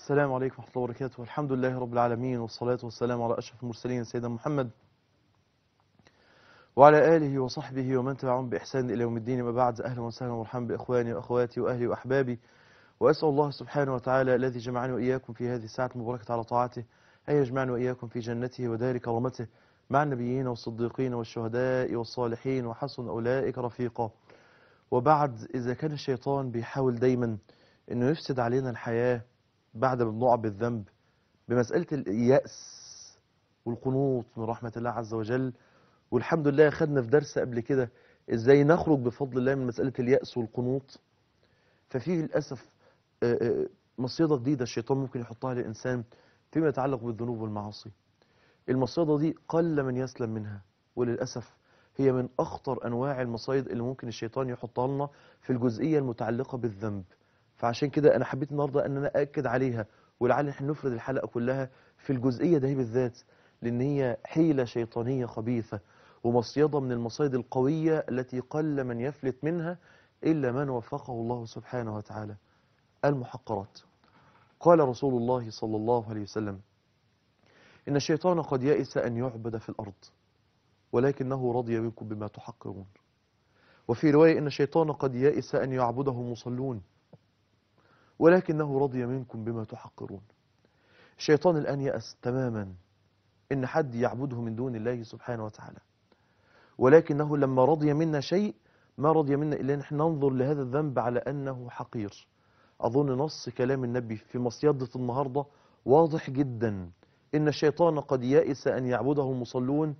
السلام عليكم ورحمة الله وبركاته الحمد لله رب العالمين والصلاة والسلام على أشرف المرسلين سيدنا محمد وعلى آله وصحبه ومن تبعهم بإحسان إلى يوم الدين ما بعد أهلا وسهلا ومرحبا بإخواني وأخواتي وأهلي وأحبابي وأسأل الله سبحانه وتعالى الذي جمعني وإياكم في هذه الساعة المباركة على طاعته أن يجمعني وإياكم في جنته ودار كرامته مع النبيين والصديقين والشهداء والصالحين وحسن أولئك رفيقا وبعد إذا كان الشيطان بيحاول دايما أنه يفسد علينا الحياة بعد ما بنقع بالذنب بمسألة اليأس والقنوط من رحمة الله عز وجل والحمد لله خدنا في درس قبل كده ازاي نخرج بفضل الله من مسألة اليأس والقنوط ففي للأسف آه، آه، مصيدة جديدة الشيطان ممكن يحطها للإنسان فيما يتعلق بالذنوب والمعاصي المصيدة دي قل من يسلم منها وللأسف هي من أخطر أنواع المصايد اللي ممكن الشيطان يحطها لنا في الجزئية المتعلقة بالذنب فعشان كده أنا حبيت النهاردة أن أنا أأكد عليها ولعل احنا نفرد الحلقة كلها في الجزئية دي بالذات لأن هي حيلة شيطانية خبيثة ومصيدة من المصايد القوية التي قل من يفلت منها إلا من وفقه الله سبحانه وتعالى المحقرات قال رسول الله صلى الله عليه وسلم إن الشيطان قد يئس أن يعبد في الأرض ولكنه رضي منكم بما تحقرون وفي رواية إن الشيطان قد يئس أن يعبده مصلون ولكنه رضي منكم بما تحقرون الشيطان الآن يأس تماما إن حد يعبده من دون الله سبحانه وتعالى ولكنه لما رضي منا شيء ما رضي منا إلا أن احنا ننظر لهذا الذنب على أنه حقير أظن نص كلام النبي في مصيدة النهاردة واضح جدا إن الشيطان قد يئس أن يعبده مصلون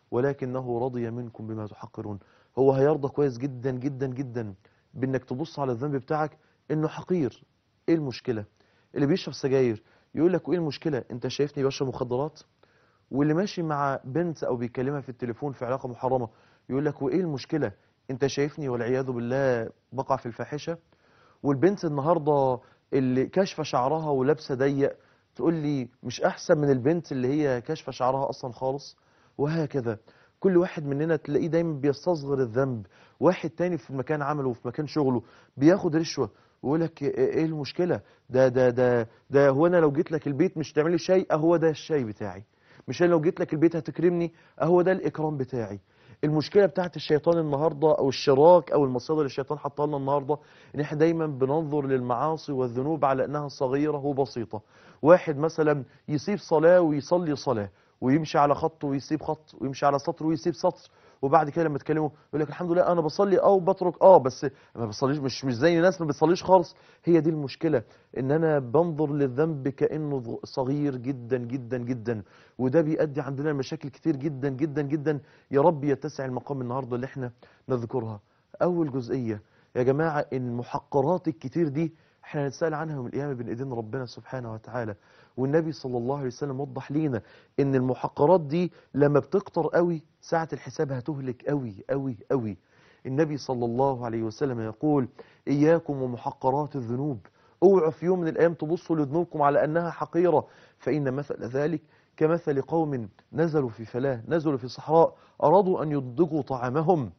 ولكنه رضي منكم بما تحقرون هو هيرضى كويس جدا جدا جدا بانك تبص على الذنب بتاعك انه حقير ايه المشكلة اللي بيشرب سجاير يقول لك ايه المشكلة انت شايفني بشرب مخدرات واللي ماشي مع بنت او بيكلمها في التليفون في علاقة محرمة يقول لك وايه المشكلة انت شايفني والعياذ بالله بقع في الفاحشة والبنت النهاردة اللي كاشفة شعرها ولابسة ضيق تقول لي مش احسن من البنت اللي هي كاشفة شعرها اصلا خالص وهكذا كل واحد مننا تلاقيه دايما بيستصغر الذنب واحد تاني في مكان عمله وفي مكان شغله بياخد رشوة ويقول لك ايه المشكلة ده ده ده ده هو انا لو جيت لك البيت مش تعمل لي شاي اهو ده الشاي بتاعي مش انا لو جيت لك البيت هتكرمني اهو ده الاكرام بتاعي المشكلة بتاعت الشيطان النهاردة او الشراك او المصادر اللي الشيطان حطها لنا النهاردة ان احنا دايما بننظر للمعاصي والذنوب على انها صغيرة وبسيطة واحد مثلا يسيب صلاة ويصلي صلاة ويمشي على خط ويسيب خط ويمشي على سطر ويسيب سطر وبعد كده لما تكلمه يقول لك الحمد لله انا بصلي اه وبترك اه بس ما بصليش مش مش زي الناس ما بتصليش خالص هي دي المشكله ان انا بنظر للذنب كانه صغير جدا جدا جدا وده بيؤدي عندنا مشاكل كتير جدا جدا جدا يا رب يتسع المقام النهارده اللي احنا نذكرها اول جزئيه يا جماعه المحقرات الكتير دي احنا هنتسال عنها يوم القيامه بين ايدين ربنا سبحانه وتعالى والنبي صلى الله عليه وسلم وضح لينا ان المحقرات دي لما بتكتر قوي ساعة الحساب هتهلك قوي قوي قوي النبي صلى الله عليه وسلم يقول اياكم ومحقرات الذنوب اوعوا في يوم من الايام تبصوا لذنوبكم على انها حقيرة فان مثل ذلك كمثل قوم نزلوا في فلاة نزلوا في صحراء ارادوا ان يضجوا طعامهم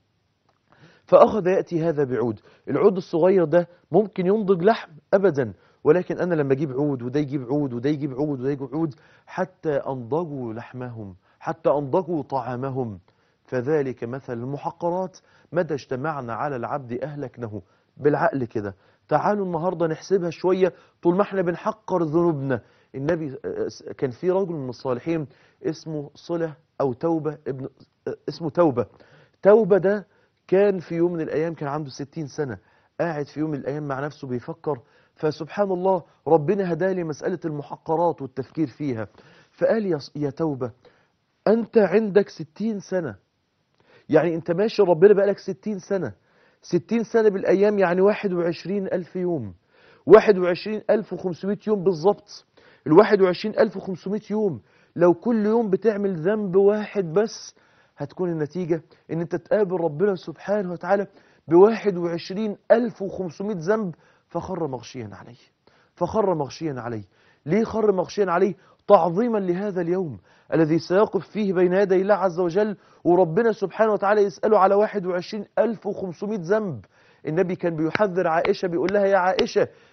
فأخذ يأتي هذا بعود العود الصغير ده ممكن ينضج لحم أبدا ولكن أنا لما أجيب عود وده يجيب عود وده يجيب عود وده يجيب عود حتى أنضجوا لحمهم حتى أنضجوا طعامهم فذلك مثل المحقرات متى اجتمعنا على العبد أهلكنه بالعقل كده تعالوا النهاردة نحسبها شوية طول ما احنا بنحقر ذنوبنا النبي كان في رجل من الصالحين اسمه صلة أو توبة ابن اسمه توبة توبة ده كان في يوم من الأيام كان عنده ستين سنة قاعد في يوم من الأيام مع نفسه بيفكر فسبحان الله ربنا هدالي مسألة المحقرات والتفكير فيها فقال يا, يا توبة أنت عندك ستين سنة يعني أنت ماشي ربنا بقالك ستين سنة ستين سنة بالأيام يعني واحد وعشرين ألف يوم واحد وعشرين ألف وخمسمائة يوم بالظبط الواحد وعشرين ألف وخمسمائة يوم لو كل يوم بتعمل ذنب واحد بس هتكون النتيجة ان انت تقابل ربنا سبحانه وتعالى بواحد وعشرين ألف وخمسمائة ذنب فخر مغشيا عليه فخر مغشيا عليه ليه خر مغشيا عليه تعظيما لهذا اليوم الذي سيقف فيه بين يدي الله عز وجل وربنا سبحانه وتعالى يسأله على واحد وعشرين ألف وخمسمائة ذنب النبي كان بيحذر عائشة بيقول لها يا عائشة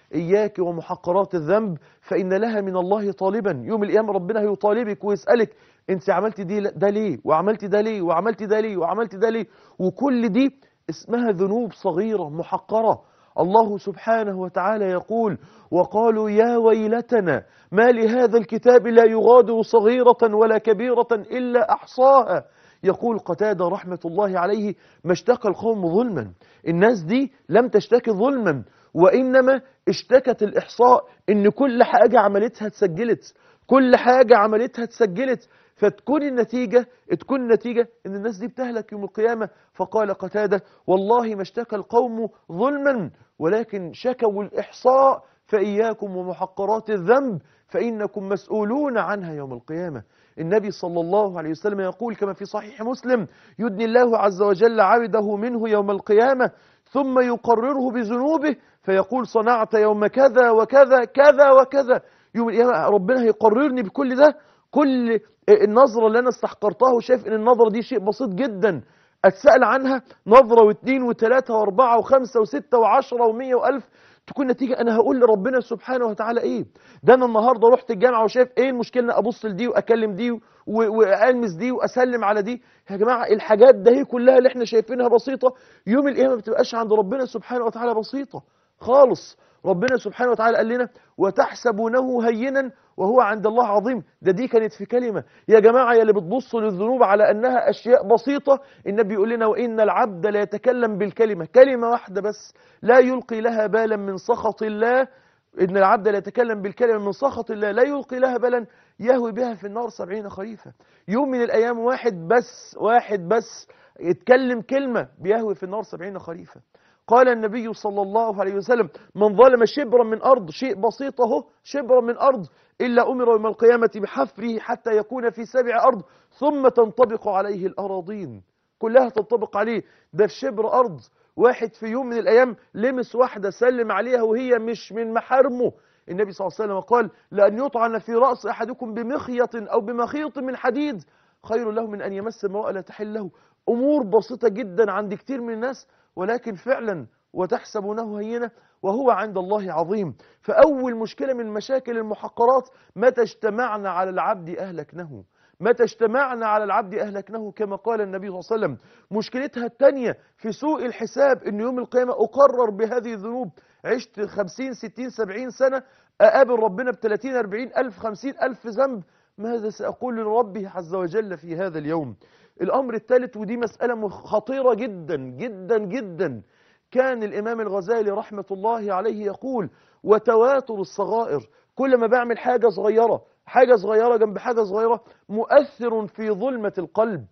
إياك ومحقرات الذنب فإن لها من الله طالبا يوم القيامة ربنا هيطالبك ويسألك انت عملت دي ده ليه وعملت ده ليه وعملت ده ليه وعملت ده ليه وكل دي اسمها ذنوب صغيرة محقرة الله سبحانه وتعالى يقول وقالوا يا ويلتنا ما لهذا الكتاب لا يغادر صغيرة ولا كبيرة إلا أحصاها يقول قتادة رحمة الله عليه ما اشتكى القوم ظلما الناس دي لم تشتكي ظلما وإنما اشتكت الإحصاء إن كل حاجة عملتها اتسجلت كل حاجة عملتها اتسجلت فتكون النتيجة تكون النتيجة ان الناس دي بتهلك يوم القيامة فقال قتادة والله ما اشتكى القوم ظلما ولكن شكوا الإحصاء فإياكم ومحقرات الذنب فإنكم مسؤولون عنها يوم القيامة النبي صلى الله عليه وسلم يقول كما في صحيح مسلم يدني الله عز وجل عبده منه يوم القيامة ثم يقرره بذنوبه فيقول صنعت يوم كذا وكذا كذا وكذا يوم القيامة ربنا هيقررني بكل ده كل النظرة اللي أنا استحقرتها وشايف إن النظرة دي شيء بسيط جدا أتسأل عنها نظرة واثنين وثلاثة واربعة وخمسة وستة وعشرة ومية وألف تكون نتيجة أنا هقول لربنا سبحانه وتعالى إيه ده أنا النهاردة رحت الجامعة وشايف إيه المشكلة أنا أبص لدي وأكلم دي و- وألمس دي وأسلم على دي يا جماعة الحاجات ده هي كلها اللي إحنا شايفينها بسيطة يوم القيامة ما بتبقاش عند ربنا سبحانه وتعالى بسيطة خالص ربنا سبحانه وتعالى قال لنا وتحسبونه هينا وهو عند الله عظيم ده دي كانت في كلمة يا جماعة يا اللي بتبصوا للذنوب على أنها أشياء بسيطة النبي يقول لنا وإن العبد لا يتكلم بالكلمة كلمة واحدة بس لا يلقي لها بالا من سخط الله إن العبد لا يتكلم بالكلمة من سخط الله لا يلقي لها بالا يهوي بها في النار سبعين خريفا يوم من الأيام واحد بس واحد بس يتكلم كلمة بيهوي في النار سبعين خريفا قال النبي صلى الله عليه وسلم من ظلم شبرا من أرض شيء بسيط اهو شبرا من أرض إلا أمر يوم القيامة بحفره حتى يكون في سبع أرض ثم تنطبق عليه الأراضين كلها تنطبق عليه ده في شبر أرض واحد في يوم من الأيام لمس واحدة سلم عليها وهي مش من محارمه النبي صلى الله عليه وسلم قال لأن يطعن في رأس أحدكم بمخيط أو بمخيط من حديد خير له من أن يمس امرأة لا تحل له أمور بسيطة جدا عند كتير من الناس ولكن فعلا وتحسبونه هينة وهو عند الله عظيم فأول مشكلة من مشاكل المحقرات متى اجتمعنا على العبد أهلكنه متى اجتمعنا على العبد أهلكنه كما قال النبي صلى الله عليه وسلم مشكلتها الثانية في سوء الحساب أن يوم القيامة أقرر بهذه الذنوب عشت 50 60 70 سنة أقابل ربنا ب 30 40 ألف 50 ألف ذنب ماذا سأقول لربي عز وجل في هذا اليوم الأمر الثالث ودي مسألة خطيرة جدا جدا جدا كان الإمام الغزالي رحمة الله عليه يقول وتواتر الصغائر كل ما بعمل حاجة صغيرة حاجة صغيرة جنب حاجة صغيرة مؤثر في ظلمة القلب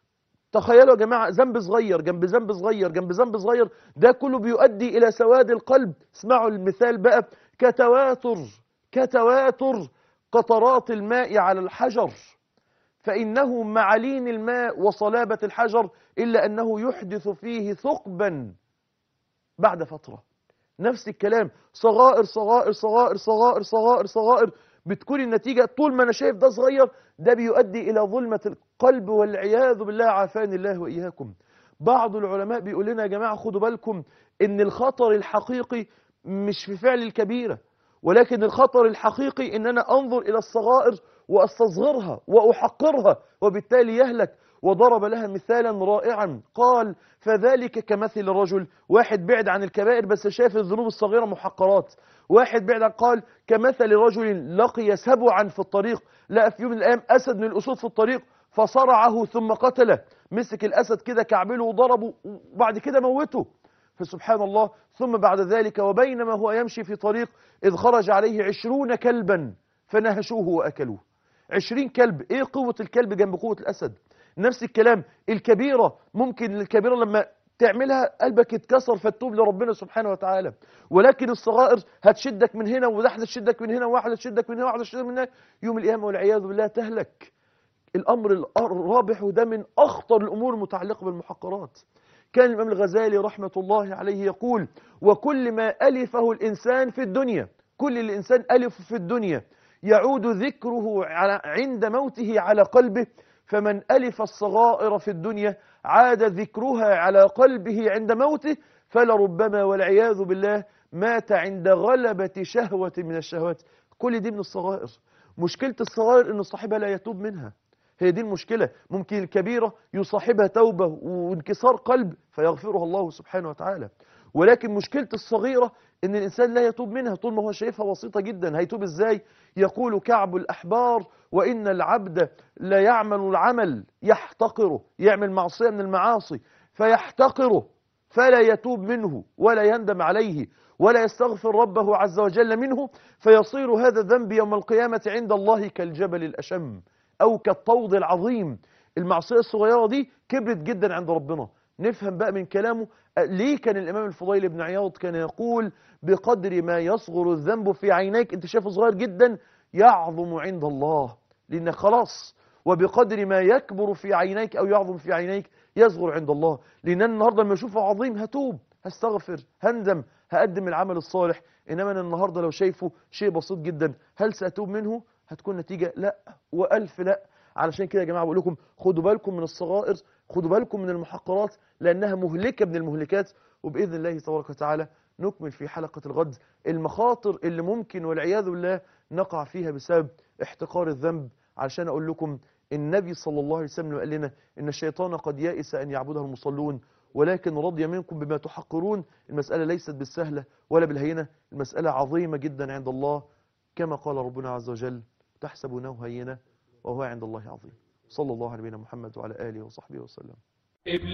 تخيلوا يا جماعة ذنب صغير جنب ذنب صغير جنب ذنب صغير ده كله بيؤدي إلى سواد القلب اسمعوا المثال بقى كتواتر كتواتر قطرات الماء على الحجر فإنه مع لين الماء وصلابة الحجر إلا أنه يحدث فيه ثقبا بعد فترة نفس الكلام صغائر صغائر صغائر صغائر صغائر صغائر بتكون النتيجة طول ما أنا شايف ده صغير ده بيؤدي إلى ظلمة القلب والعياذ بالله عافاني الله وإياكم بعض العلماء بيقول لنا يا جماعة خدوا بالكم إن الخطر الحقيقي مش في فعل الكبيرة ولكن الخطر الحقيقي إن أنا أنظر إلى الصغائر وأستصغرها وأحقرها وبالتالي يهلك وضرب لها مثالا رائعا قال فذلك كمثل رجل واحد بعد عن الكبائر بس شاف الذنوب الصغيرة محقرات واحد بعد عن قال كمثل رجل لقي سبعا في الطريق لقى في يوم من الأيام أسد من الأسود في الطريق فصرعه ثم قتله مسك الأسد كده كعبله وضربه وبعد كده موته فسبحان الله ثم بعد ذلك وبينما هو يمشي في طريق إذ خرج عليه عشرون كلبا فنهشوه وأكلوه عشرين كلب إيه قوة الكلب جنب قوة الأسد نفس الكلام الكبيرة ممكن الكبيرة لما تعملها قلبك يتكسر فتوب لربنا سبحانه وتعالى ولكن الصغائر هتشدك من هنا وواحدة تشدك من هنا وواحدة تشدك من هنا وواحدة تشدك من هنا يوم القيامة والعياذ بالله تهلك الأمر الرابح وده من أخطر الأمور المتعلقة بالمحقرات كان الإمام الغزالي رحمة الله عليه يقول وكل ما ألفه الإنسان في الدنيا كل الإنسان ألف في الدنيا يعود ذكره على عند موته على قلبه فمن ألف الصغائر في الدنيا عاد ذكرها على قلبه عند موته فلربما والعياذ بالله مات عند غلبة شهوة من الشهوات كل دي من الصغائر مشكلة الصغائر ان صاحبها لا يتوب منها هي دي المشكلة ممكن الكبيرة يصاحبها توبة وانكسار قلب فيغفرها الله سبحانه وتعالى ولكن مشكلة الصغيرة ان الانسان لا يتوب منها طول ما هو شايفها بسيطة جدا هيتوب ازاي يقول كعب الاحبار وان العبد لا يعمل العمل يحتقره يعمل معصية من المعاصي فيحتقره فلا يتوب منه ولا يندم عليه ولا يستغفر ربه عز وجل منه فيصير هذا الذنب يوم القيامة عند الله كالجبل الأشم أو كالطود العظيم المعصية الصغيرة دي كبرت جدا عند ربنا نفهم بقى من كلامه ليه كان الإمام الفضيل بن عياض كان يقول بقدر ما يصغر الذنب في عينيك انت شايفه صغير جدا يعظم عند الله لأن خلاص وبقدر ما يكبر في عينيك أو يعظم في عينيك يصغر عند الله لأن أنا النهاردة لما أشوفه عظيم هتوب هستغفر هندم هقدم العمل الصالح إنما أنا النهاردة لو شايفه شيء بسيط جدا هل سأتوب منه هتكون نتيجة لا وألف لا علشان كده يا جماعة بقول لكم خدوا بالكم من الصغائر خدوا بالكم من المحقرات لأنها مهلكة من المهلكات وبإذن الله تبارك وتعالى نكمل في حلقة الغد المخاطر اللي ممكن والعياذ بالله نقع فيها بسبب احتقار الذنب علشان أقول لكم النبي صلى الله عليه وسلم قال لنا إن الشيطان قد يائس أن يعبده المصلون ولكن رضي منكم بما تحقرون المسألة ليست بالسهلة ولا بالهينة المسألة عظيمة جدا عند الله كما قال ربنا عز وجل تحسبونه هينة وهو عند الله عظيم صلى الله على نبينا محمد وعلى آله وصحبه وسلم